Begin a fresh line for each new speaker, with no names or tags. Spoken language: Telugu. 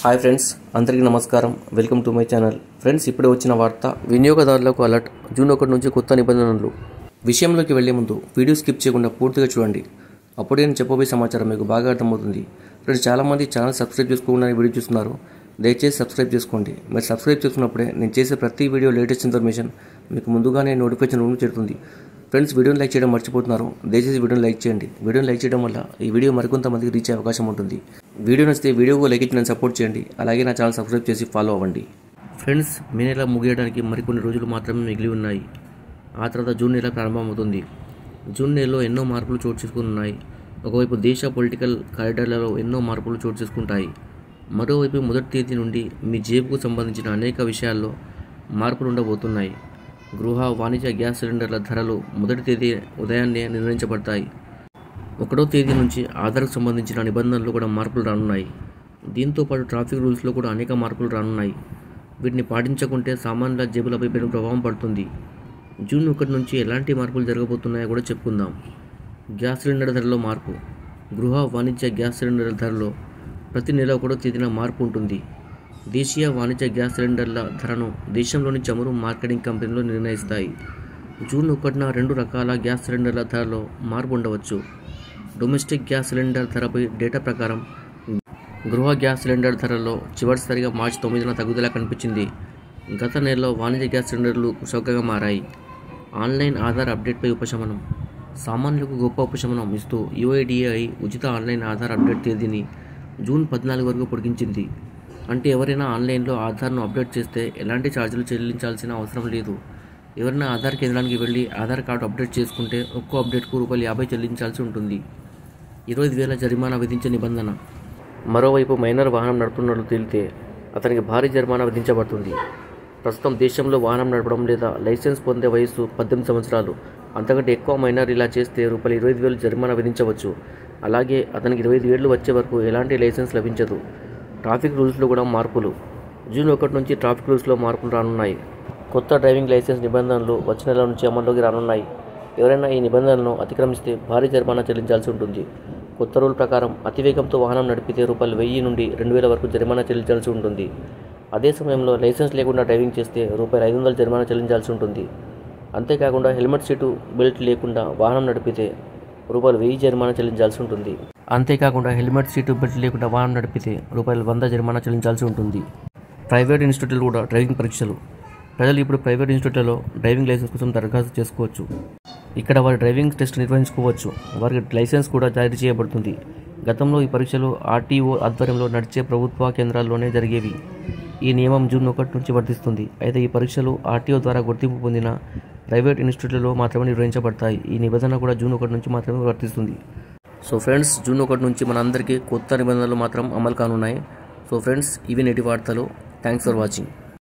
హాయ్ ఫ్రెండ్స్ అందరికీ నమస్కారం welcome to my channel friends ఇప్పుడే వచ్చిన వార్త వినియోగదారులకు అలర్ట్ జూన్ ఒకటి నుంచి కొత్త నిబంధనలు విషయంలోకి వెళ్లే ముందు వీడియో స్కిప్ చేయకుండా పూర్తిగా చూడండి అప్పుడే నేను చెప్పబోయే సమాచారం మీకు బాగా అర్థమవుతుంది ఫ్రెండ్స్ చాలామంది ఛానల్ సబ్స్క్రైబ్ చేసుకోకుండా వీడియో చూస్తున్నారు దయచేసి సబ్స్క్రైబ్ చేసుకోండి మీరు సబ్స్క్రైబ్ చేసుకున్నప్పుడే నేను చేసే ప్రతి వీడియో లేటెస్ట్ ఇన్ఫర్మేషన్ మీకు ముందుగానే నోటిఫికేషన్ రూమ్ చేరుతుంది ఫ్రెండ్స్ వీడియోని లైక్ చేయడం మర్చిపోతున్నారు దయచేసి వీడియోని లైక్ చేయండి వీడియోని లైక్ చేయడం వల్ల ఈ వీడియో మరికొంతమందికి రీచ్ అయ్యే అవకాశం ఉంటుంది వీడియో నచ్చితే వీడియోకు లైక్ ఇచ్చి నన్ను సపోర్ట్ చేయండి అలాగే నా ఛానల్ సబ్స్క్రైబ్ చేసి ఫాలో అవ్వండి ఫ్రెండ్స్ మే నెల ముగియడానికి మరికొన్ని రోజులు మాత్రమే మిగిలి ఉన్నాయి ఆ తర్వాత జూన్ నెల ప్రారంభమవుతుంది జూన్ నెలలో ఎన్నో మార్పులు చోటు చేసుకున్నాయి ఒకవైపు దేశ పొలిటికల్ కారిడార్లలో ఎన్నో మార్పులు చోటు చేసుకుంటాయి మరోవైపు మొదటి తేదీ నుండి మీ జేబుకు సంబంధించిన అనేక విషయాల్లో మార్పులు ఉండబోతున్నాయి గృహ వాణిజ్య గ్యాస్ సిలిండర్ల ధరలు మొదటి తేదీ ఉదయాన్నే నిర్ణయించబడతాయి ఒకటో తేదీ నుంచి ఆధార్కు సంబంధించిన నిబంధనలు కూడా మార్పులు రానున్నాయి దీంతో పాటు ట్రాఫిక్ రూల్స్లో కూడా అనేక మార్పులు రానున్నాయి వీటిని పాటించకుంటే సామాన్యుల జేబులపై పెను ప్రభావం పడుతుంది జూన్ ఒకటి నుంచి ఎలాంటి మార్పులు జరగబోతున్నాయో కూడా చెప్పుకుందాం గ్యాస్ సిలిండర్ ధరలో మార్పు గృహ వాణిజ్య గ్యాస్ సిలిండర్ల ధరలో ప్రతి నెల ఒకటో తేదీన మార్పు ఉంటుంది దేశీయ వాణిజ్య గ్యాస్ సిలిండర్ల ధరను దేశంలోని చమురు మార్కెటింగ్ కంపెనీలు నిర్ణయిస్తాయి జూన్ ఒకటిన రెండు రకాల గ్యాస్ సిలిండర్ల ధరలో మార్పు ఉండవచ్చు డొమెస్టిక్ గ్యాస్ సిలిండర్ ధరపై డేటా ప్రకారం గృహ గ్యాస్ సిలిండర్ ధరలో చివరిసారిగా మార్చి తొమ్మిదిన తగ్గుదల కనిపించింది గత నెలలో వాణిజ్య గ్యాస్ సిలిండర్లు చౌకగా మారాయి ఆన్లైన్ ఆధార్ అప్డేట్పై ఉపశమనం సామాన్యులకు గొప్ప ఉపశమనం ఇస్తూ యుఐడిఐ ఉచిత ఆన్లైన్ ఆధార్ అప్డేట్ తేదీని జూన్ పద్నాలుగు వరకు పొడిగించింది అంటే ఎవరైనా ఆన్లైన్లో ఆధార్ను అప్డేట్ చేస్తే ఎలాంటి ఛార్జీలు చెల్లించాల్సిన అవసరం లేదు ఎవరైనా ఆధార్ కేంద్రానికి వెళ్ళి ఆధార్ కార్డు అప్డేట్ చేసుకుంటే ఒక్కో అప్డేట్కు రూపాయలు యాభై చెల్లించాల్సి ఉంటుంది ఇరవై ఐదు వేల జరిమానా విధించే నిబంధన మరోవైపు మైనర్ వాహనం నడుపుతున్నట్లు తేలితే అతనికి భారీ జరిమానా విధించబడుతుంది ప్రస్తుతం దేశంలో వాహనం నడపడం లేదా లైసెన్స్ పొందే వయసు పద్దెనిమిది సంవత్సరాలు అంతకంటే ఎక్కువ మైనర్ ఇలా చేస్తే రూపాయలు ఇరవై ఐదు వేలు జరిమానా విధించవచ్చు అలాగే అతనికి ఇరవై ఐదు వేలు వచ్చే వరకు ఎలాంటి లైసెన్స్ లభించదు ట్రాఫిక్ రూల్స్లో కూడా మార్పులు జూన్ ఒకటి నుంచి ట్రాఫిక్ రూల్స్లో మార్పులు రానున్నాయి కొత్త డ్రైవింగ్ లైసెన్స్ నిబంధనలు వచ్చే నెల నుంచి అమల్లోకి రానున్నాయి ఎవరైనా ఈ నిబంధనలను అతిక్రమిస్తే భారీ జరిమానా చెల్లించాల్సి ఉంటుంది కొత్త రూల్ ప్రకారం అతివేగంతో వాహనం నడిపితే రూపాయలు వెయ్యి నుండి రెండు వేల వరకు జరిమానా చెల్లించాల్సి ఉంటుంది అదే సమయంలో లైసెన్స్ లేకుండా డ్రైవింగ్ చేస్తే రూపాయలు ఐదు వందల జరిమానా చెల్లించాల్సి ఉంటుంది అంతేకాకుండా హెల్మెట్ సీటు బెల్ట్ లేకుండా వాహనం నడిపితే రూపాయలు వెయ్యి జరిమానా చెల్లించాల్సి ఉంటుంది అంతేకాకుండా హెల్మెట్ సీటు బెల్ట్ లేకుండా వాహనం నడిపితే రూపాయలు వంద జరిమానా చెల్లించాల్సి ఉంటుంది ప్రైవేట్ ఇన్స్టిట్యూట్లు కూడా డ్రైవింగ్ పరీక్షలు ప్రజలు ఇప్పుడు ప్రైవేట్ ఇన్స్టిట్యూట్లలో డ్రైవింగ్ లైసెన్స్ కోసం దరఖాస్తు చేసుకోవచ్చు ఇక్కడ వారి డ్రైవింగ్ టెస్ట్ నిర్వహించుకోవచ్చు వారికి లైసెన్స్ కూడా జారీ చేయబడుతుంది గతంలో ఈ పరీక్షలు ఆర్టీఓ ఆధ్వర్యంలో నడిచే ప్రభుత్వ కేంద్రాల్లోనే జరిగేవి ఈ నియమం జూన్ ఒకటి నుంచి వర్తిస్తుంది అయితే ఈ పరీక్షలు ఆర్టీఓ ద్వారా గుర్తింపు పొందిన ప్రైవేట్ ఇన్స్టిట్యూట్లలో మాత్రమే నిర్వహించబడతాయి ఈ నిబంధన కూడా జూన్ ఒకటి నుంచి మాత్రమే వర్తిస్తుంది సో ఫ్రెండ్స్ జూన్ ఒకటి నుంచి మనందరికీ కొత్త నిబంధనలు మాత్రం అమలు కానున్నాయి సో ఫ్రెండ్స్ ఇవి నేటి వార్తలు థ్యాంక్స్ ఫర్ వాచింగ్